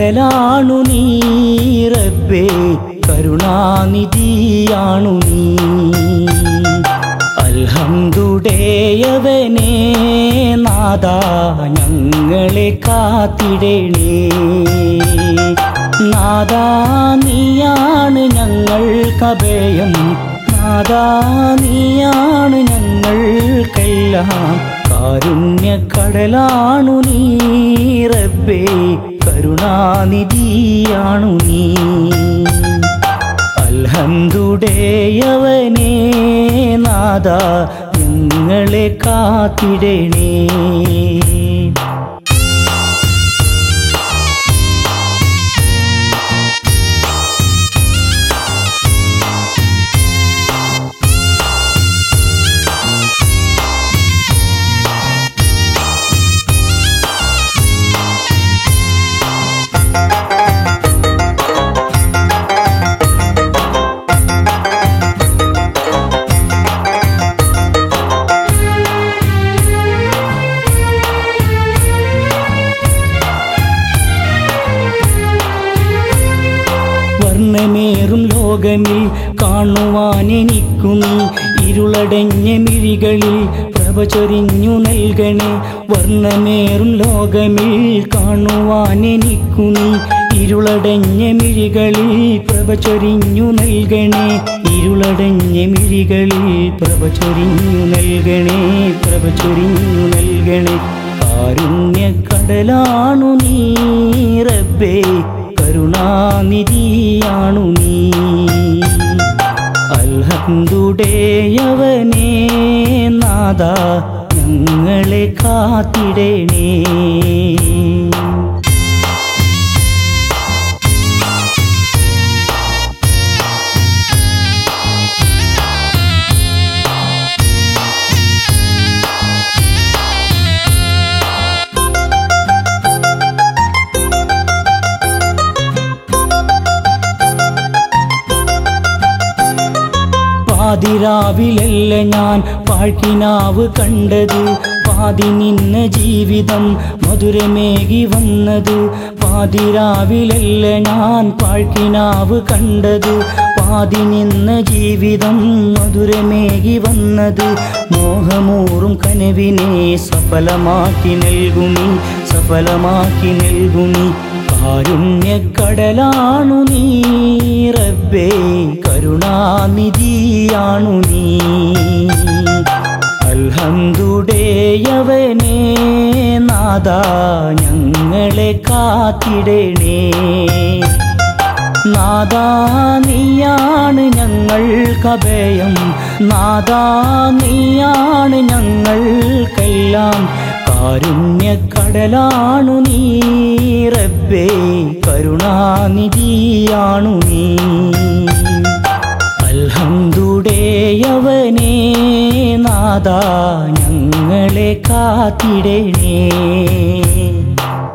കടലാണു നീ റബ്ബേ കരുണാനിധിയാണു നീ അൽഹംദുടേയവനേ നാദ ഞങ്ങളെ കാത്തിടണേ നാദാ നീയാണ് ഞങ്ങൾക്കഭയം നാദാ നീയാണ് ഞങ്ങൾക്കെല്ലാം കാരുണ്യക്കടലാണു നീ റബ്ബേ കരുണാനിധിയാണു നീ അൽഹംദുടേയവനേ നാദ ഞങ്ങളെ കാത്തിടണേ വർണ്ണമേറും ലോകമിൽ കാണുവാൻ എനിക്കു നീ ഇരുളടഞ്ഞ മിഴികളിൽ പ്രഭ ചൊരിഞ്ഞു നൽകണേ വർണ്ണമേറും ലോകമിൽ കാണുവാൻ എനിക്കു നീ ഇരുളടഞ്ഞ മിഴികളിൽ പ്രഭ ചൊരിഞ്ഞു നൽകണേ ഇരുളടഞ്ഞ മിഴികളിൽ പ്രഭ ചൊരിഞ്ഞു നൽകണേ പ്രഭ ചൊരിഞ്ഞു നൽകണേ കാരുണ്യക്കടലാണു നീ റബ്ബേ കരുണാനിധിയാണു നീ അൽഹന്തുടേയവനേ നാദ ഞങ്ങളെ കാത്തിടണേ പാതിരാവിലല്ല ഞാൻ പാഴ്ക്കിനാവ് കണ്ടത് പാതി നിന്ന ജീവിതം മധുരമേകി വന്നത് പാതിരാവിലല്ല ഞാൻ പാഴ്ക്കിനാവ് കണ്ടത് പാതി നിന്ന ജീവിതം മധുരമേകി വന്നത് മോഹമൂറും കനവിനെ സഫലമാക്കി നൽകുമി സഫലമാക്കി നൽകുമി കാരുണ്യക്കടലാണു നീ റബ്ബേ കരുണാനിധിയാണു നീ അൽഹംദുടേയവനേ നാദ ഞങ്ങളെ കാത്തിടണേ നാദാ നീയാണ് ഞങ്ങൾക്കഭയം നാദാ നീയാണ് ഞങ്ങൾക്കെല്ലാം കാരുണ്യക്കടലാണു നീ റബ്ബേ കരുണാനിധിയാണു നീ അൽഹംദുടേയവനേ നാദ ഞങ്ങളെ കാത്തിടണേ